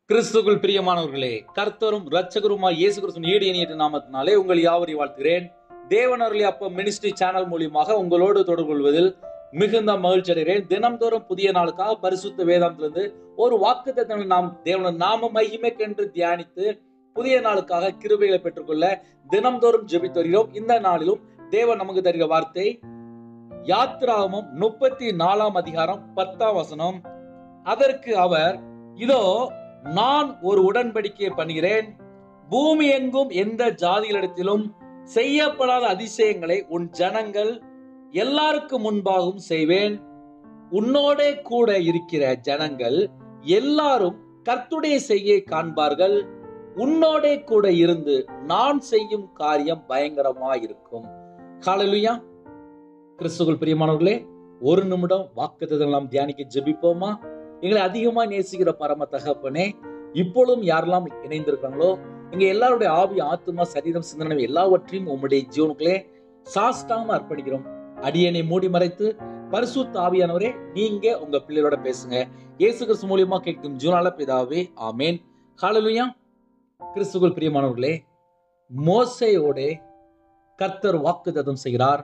கிறிஸ்துக்குள் பிரியமானவர்களே கர்த்தரும் இரட்சகருமாய் இயேசு கிறிஸ்துவின் ஈடு இணையற்ற நாமத்தினாலே உங்கள் யாவரையும் வாழ்த்துகிறேன் தேவனருளி அப்ப மினிஸ்ட்ரி சேனல் மூலியமாக உங்களோடு தொடர்பு கொள்வதில் மிகுந்த மகிழ்ச்சி அடைகிறேன் தினம்தோறும் புதிய நாளுக்காக பரிசுத்த வேதாந்திலிருந்து ஒரு வாக்குத்தத்தங்களை நாம் தேவன நாம மகிமைக்கென்று தியானித்து புதிய நாளுக்காக கிருபைகளை பெற்றுக்கொள்ள தினம்தோறும் ஜெபித்து வருகிறோம் இந்த நாளிலும் தேவன் நமக்கு தருகிற வார்த்தை யாத்ராகமம் முப்பத்தி நாலாம் அதிகாரம் பத்தாம் வசனம் அதற்கு அவர் இதோ நான் ஒரு உடன்படிக்கையை பண்ணுகிறேன் பூமி எங்கும் எந்த ஜாதிகளிடத்திலும் செய்யப்படாத அதிசயங்களை உன் ஜனங்கள் எல்லாருக்கும் முன்பாகவும் செய்வேன் உன்னோடே கூட இருக்கிற ஜனங்கள் எல்லாரும் கர்த்துடைய செய்யை காண்பார்கள் உன்னோடே கூட இருந்து நான் செய்யும் காரியம் பயங்கரமாயிருக்கும் ஹalleluya கிறிஸ்துக்குள் பிரியமானவர்களே ஒரு நிமிடம் வாக்குத்தத்தங்களை நாம் தியானிக்க ஜெபிப்போமா எங்களை அதிகமா நேசிக்கிற பரம தகப்பனே இப்பொழுதும் யாரெல்லாம் இணைந்திருக்காங்களோ இங்க எல்லாருடைய ஆவி ஆத்மா சரீரம் சிந்தனை எல்லாவற்றையும் உம்முடைய ஜீவனுக்குள்ளே சாஸ்தாம அர்ப்பணிக்கிறோம் அடியனை மூடி மறைத்து பரிசுத்த ஆவியானவரே நீங்க உங்க பிள்ளைகளோட பேசுங்க இயேசு கிறிஸ்து மூலியமா கேட்கும் ஜீவனால பிதாவே ஆமேன் ஹalleluya கிறிஸ்துக்குள் பிரியமானவர்களே மோசையோட கர்த்தர் வாக்குத்தத்தம் செய்கிறார்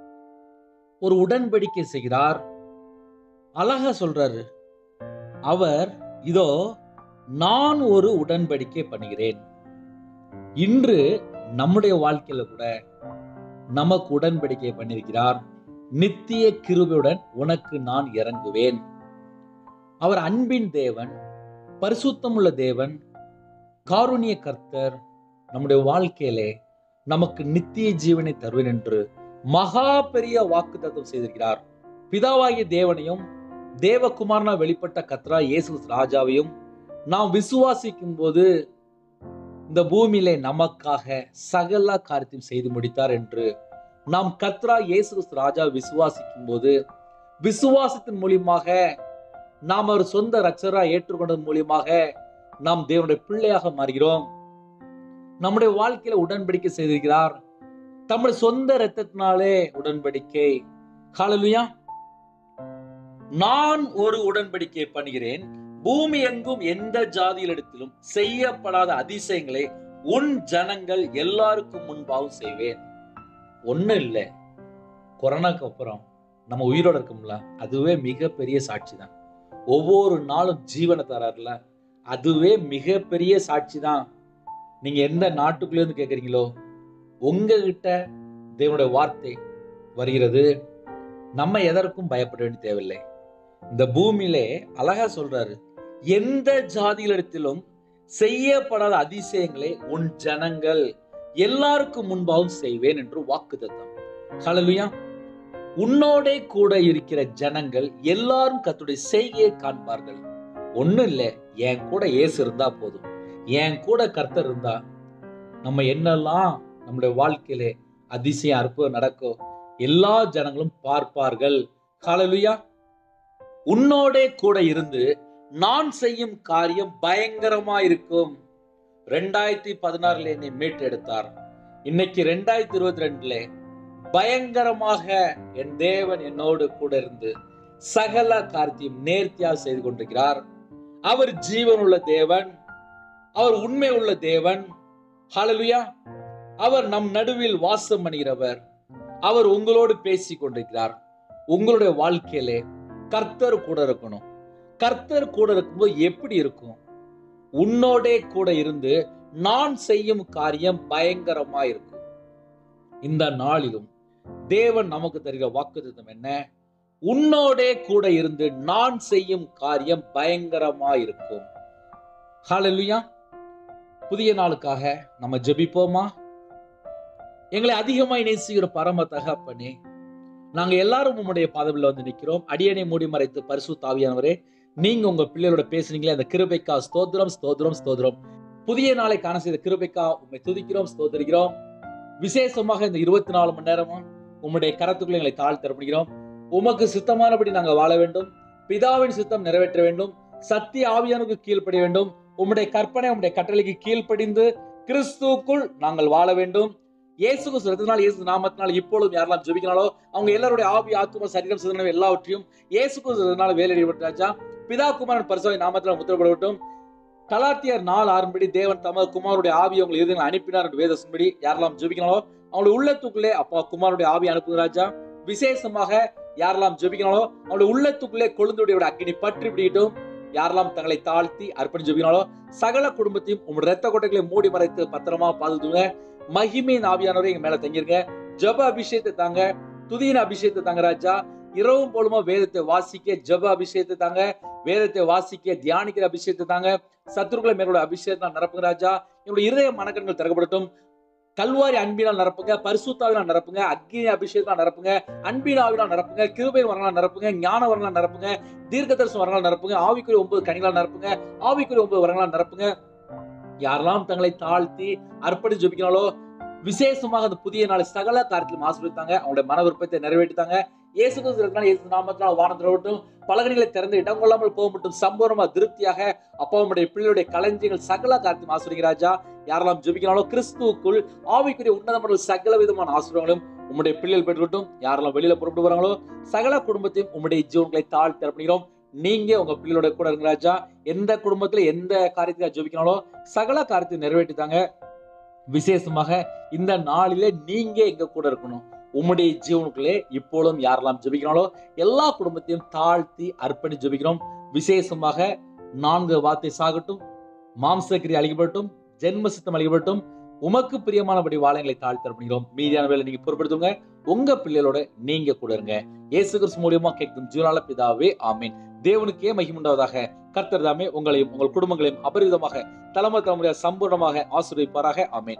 ஒரு உடன்படிக்கை செய்கிறார் அழகா சொல்றாரு அவர் இதோ நான் ஒரு உடன்படிக்கை பண்ணுகிறேன் இன்று நம்முடைய வாழ்க்கையில கூட நமக்கு உடன்படிக்கை பண்ணியிருக்கிறார் நித்திய கிருபையுடன் உனக்கு நான் இறங்குவேன் அவர் அன்பின் தேவன் பரிசுத்தமுள்ள தேவன் காருண்ய கர்த்தர் நம்முடைய வாழ்க்கையிலே நமக்கு நித்திய ஜீவனை தருவேன் என்று மகா பெரிய வாக்கு தத்துவம் செய்திருக்கிறார் பிதாவாகிய தேவனையும் தேவகுமாரனா வெளிப்பட்ட கத்ரா இயேசு ராஜாவையும் நாம் விசுவாசிக்கும் போது இந்த பூமியிலே நமக்காக சகல காரியத்தையும் செய்து முடித்தார் என்று நாம் கத்ரா இயேசு ராஜா விசுவாசிக்கும் போது விசுவாசத்தின் மூலியமாக நாம் அவர் சொந்த ரச்சரா ஏற்றுக்கொண்டதன் மூலியமாக நாம் தேவனுடைய பிள்ளையாக மாறுகிறோம் நம்முடைய வாழ்க்கையில உடன்படிக்கை செய்திருக்கிறார் தம்முடைய சொந்த இரத்தத்தினாலே உடன்படிக்கை ஹalleluya நான் ஒரு உடன்படிக்கை பண்ணுகிறேன் பூமி எங்கும் எந்த ஜாதியிலிடத்திலும் செய்யப்படாத அதிசயங்களை உன் ஜனங்கள் எல்லாருக்கும் முன்பாகவும் செய்வேன் ஒண்ணும் இல்லை கொரோனாக்கு அப்புறம் நம்ம உயிரோட இருக்கோம்ல அதுவே மிகப்பெரிய சாட்சி தான் ஒவ்வொரு நாளும் ஜீவனை தராருல அதுவே மிகப்பெரிய சாட்சி தான் நீங்க எந்த நாட்டுக்குள்ள இருந்து கேக்குறீங்களோ உங்ககிட்ட தேவனுடைய வார்த்தை வருகிறது நம்ம எதற்கும் பயப்பட வேண்டிய தேவையில்லை இந்த பூமியிலே அழகா சொல்றாரு எந்த ஜாதிகளிடத்திலும் செய்யப்படாத அதிசயங்களை உன் ஜனங்கள் எல்லாருக்கும் முன்பாகவும் செய்வேன் என்று வாக்கு தத்தம் ஹalleluya உன்னோடே கூட இருக்கிற ஜனங்கள் எல்லாரும் கத்துடைய செய்கையை காண்பார்கள் ஒண்ணும் இல்லை என் கூட இயேசு இருந்தா போதும் என் கூட கர்த்தர் இருந்தா நம்ம என்னெல்லாம் நம்முடைய வாழ்க்கையிலே அதிசயம் அற்புதம் நடக்கும் எல்லா ஜனங்களும் பார்ப்பார்கள் ஹalleluya உன்னோடே கூட இருந்து நான் செய்யும் காரியம் பயங்கரமா இருக்கும் ரெண்டாயிரத்தி பதினாறுல என்னை மீட்டெடுத்தார் இன்னைக்கு ரெண்டாயிரத்தி இருபத்தி ரெண்டுல பயங்கரமாக என் தேவன் என்னோடு கூட இருந்து சகல காரியத்தையும் நேர்த்தியா செய்து கொண்டிருக்கிறார் அவர் ஜீவன் உள்ள தேவன் அவர் உண்மை உள்ள தேவன் ஹalleluya அவர் நம் நடுவில் வாசம் பண்ணுகிறவர் அவர் உங்களோடு பேசி கொண்டிருக்கிறார் உங்களுடைய வாழ்க்கையிலே கர்த்தர் கூட இருக்கணும் கர்த்தர் கூட இருக்கும்போது எப்படி இருக்கும் உன்னோடே கூட இருந்து நான் செய்யும் காரியம் பயங்கரமா இருக்கும் இந்த நாளிலும் தேவன் நமக்கு தருகிற வாக்குத்தத்தம் என்ன உன்னோடே கூட இருந்து நான் செய்யும் காரியம் பயங்கரமா இருக்கும் ஹalleluya புதிய நாளுக்காக நம்ம ஜெபிப்போமா எங்களை அதிகமாய் நேசிக்கிற பரம தகப்பனே நாங்க எல்லாரும் உம்முடைய பாதவில் வந்து நிக்கிறோம் அடியனை மூடி மறைத்து பரிசு தாவியானவரே நீங்க உங்க பிள்ளைகளோட பேசுனீங்களே அந்த கிருபைக்கா ஸ்தோத்திரம் ஸ்தோத்திரம் ஸ்தோத்திரம் புதிய நாளை காண செய்த கிருபைக்கா உண்மை துதிக்கிறோம் ஸ்தோத்திரிக்கிறோம் விசேஷமாக இந்த இருபத்தி நாலு மணி நேரமும் உம்முடைய கரத்துக்குள்ள எங்களை தாழ்த்தரப்படுகிறோம் உமக்கு சித்தமானபடி நாங்கள் வாழ வேண்டும் பிதாவின் சித்தம் நிறைவேற்ற வேண்டும் சத்திய ஆவியானுக்கு கீழ்ப்படிய வேண்டும் உம்முடைய கற்பனை உம்முடைய கட்டளைக்கு கீழ்ப்படிந்து கிறிஸ்துவுக்குள் நாங்கள் வாழ வேண்டும் இயேசு கிறிஸ்துவினால் இயேசு நாமத்தினால் இப்பொழுதும் யாரெல்லாம் ஜெபிக்கிறாங்களோ அவங்க எல்லாருடைய ஆவி ஆத்தும சரீரம் சிந்தனை எல்லாவற்றையும் இயேசு கிறிஸ்துவினால் வேலையிடப்பட்டாச்சா பிதா குமாரன் பரிசுவை நாமத்தில் முத்திரப்படட்டும் கலாத்தியர் நாள் ஆறும்படி தேவன் தமது குமாருடைய ஆவி உங்கள் இருதயங்களை அனுப்பினார் என்று வேதத்தின்படி யாரெல்லாம் ஜெபிக்கிறாங்களோ அவங்களுடைய உள்ளத்துக்குள்ளே அப்பா குமாருடைய ஆவி அனுப்புங்க ராஜா விசேஷமாக யாரெல்லாம் ஜெபிக்கிறாங்களோ அவங்களுடைய உள்ளத்துக்குள்ளே கொழுந்துடைய அக்கினி பற்றி பிடிக்கட்டும் யாரெல்லாம் தங்களை தாழ்த்தி அர்ப்பணி ஜெபிக்கிறாங்களோ சகல குடும்பத்தையும் உங்களுடைய ரத்த கொட்டைகளை மூடி மறைத்து பத்திரமா பாதுகாத்துங்க மகிமையின் ஆவியானவரை எங்க மேல தங்கிருங்க ஜப அபிஷேகத்தை தாங்க துதியின் அபிஷேகத்தை தாங்க ராஜா இரவும் போலுமா வேதத்தை வாசிக்க ஜப அபிஷேகத்தை தாங்க வேதத்தை வாசிக்க தியானிக்கிற அபிஷேகத்தை தாங்க சத்துருக்களை மேலோட அபிஷேகத்தை நிரப்புங்க ராஜா என்னுடைய இருதய மனக்கண்கள் திறக்கப்படட்டும் கல்வாரி அன்பினால் நிரப்புங்க பரிசுத்தாவினால் நிரப்புங்க அக்னி அபிஷேகத்தால் நிரப்புங்க அன்பினாவினால் நிரப்புங்க கிருபை வரங்களால் நிரப்புங்க ஞான வரங்களால் நிரப்புங்க தீர்க்க தரிசனம் வரங்களால் நிரப்புங்க ஆவிக்குரிய ஒன்பது கனிகளால் நிரப்புங்க ஆவிக்குரிய ஒன்பது வரங்களால் நிரப்புங்க யாரெல்லாம் தங்களை தாழ்த்தி அர்ப்பணி ஜெபிக்கிறாங்களோ விசேஷமாக அந்த புதிய நாளை சகல காரியத்திலும் ஆசீர்வதித்தாங்க அவங்களுடைய மன விருப்பத்தை நிறைவேற்றித்தாங்க இயேசு கிறிஸ்துவினால் இயேசு நாமத்தினால் வானத்திலும் பலகணிகளை திறந்து இடம் கொள்ளாமல் போக மட்டும் சம்பூர்ணமா திருப்தியாக அப்பாவுடைய பிள்ளையுடைய களஞ்சியங்கள் சகல காரியத்தையும் ஆசிரியர் ராஜா யாரெல்லாம் ஜெபிக்கிறாங்களோ கிறிஸ்துவுக்குள் ஆவிக்குரிய உன்னதமான சகல விதமான ஆசிரியர்களும் உம்முடைய பிள்ளைகள் பெற்றுவிட்டும் யாரெல்லாம் வெளியில புறப்பட்டு வராங்களோ சகல குடும்பத்தையும் உம்முடைய ஜீவன்களை தாழ் திறப்படுகிறோம் நீங்க உங்க பிள்ளையோட கூட இருங்க ராஜா எந்த குடும்பத்துல எந்த காரியத்தை ஜெபிக்கிறாங்களோ சகல காரியத்தையும் நிறைவேற்றித்தாங்க விசேஷமாக இந்த நாளிலே நீங்க எங்க கூட இருக்கணும் உம்முடைய ஜீவனுக்குள்ளே இப்பொழுதும் யாரெல்லாம் ஜெபிக்கிறாங்களோ எல்லா குடும்பத்தையும் தாழ்த்தி அர்ப்பணி ஜெபிக்கிறோம் விசேஷமாக நான்கு வார்த்தை சாகட்டும் மாம்சக்கிரி அழிக்கப்பட்டும் ஜென்ம சித்தம் அழிக்கப்பட்டும் உமக்கு பிரியமானபடி வாழங்களை தாழ்த்தி அர்ப்பணிக்கிறோம் மீதியான வேலை நீங்க பொறுப்படுத்துங்க உங்க பிள்ளைகளோட நீங்க கூட இருங்க இயேசு கிறிஸ்து மூலியமா கேட்கும் ஜீவனால பிதாவே ஆமீன் தேவனுக்கே மகிமுண்டாவதாக கர்த்தர் தாமே உங்களையும் உங்கள் குடும்பங்களையும் அபரிதமாக தலைமை தலைமுறையாக சம்பூர்ணமாக ஆசீர்வதிப்பாராக ஆமீன்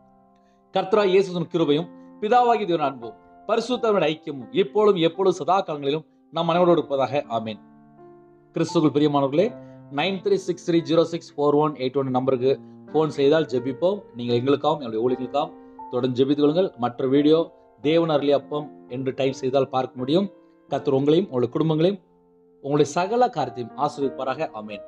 கர்த்தரா இயேசுவின் கிருபையும் பிதாவாகி தேவன் அன்பும் பரிசுத்தவன் ஐக்கியமும் எப்பொழுதும் எப்பொழுதும் சதா காலங்களிலும் நம் அனைவரோடு இருப்பதாக ஆமீன் கிறிஸ்துக்குள் பிரியமானவர்களே nine three six three zero six four one eight one நம்பருக்கு ஃபோன் செய்தால் ஜெபிப்போம் நீங்கள் எங்களுக்காகவும் என்னுடைய ஊழியர்களுக்காகவும் தொடர்ந்து ஜெபித்துக் கொள்ளுங்கள் மற்ற வீடியோ தேவன் அருளி அப்பம் என்று டைப் செய்தால் பார்க்க முடியும் கர்த்தர் உங்களையும் உங்களுடைய குடும்பங்களையும் உங்களுடைய சகல காரியத்தையும் ஆசீர்வதிப்பாராக ஆமேன்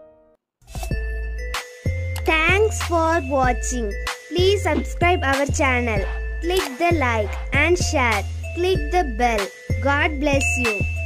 Thanks for watching. Please subscribe our channel. Click the like and share. Click the bell. God bless you.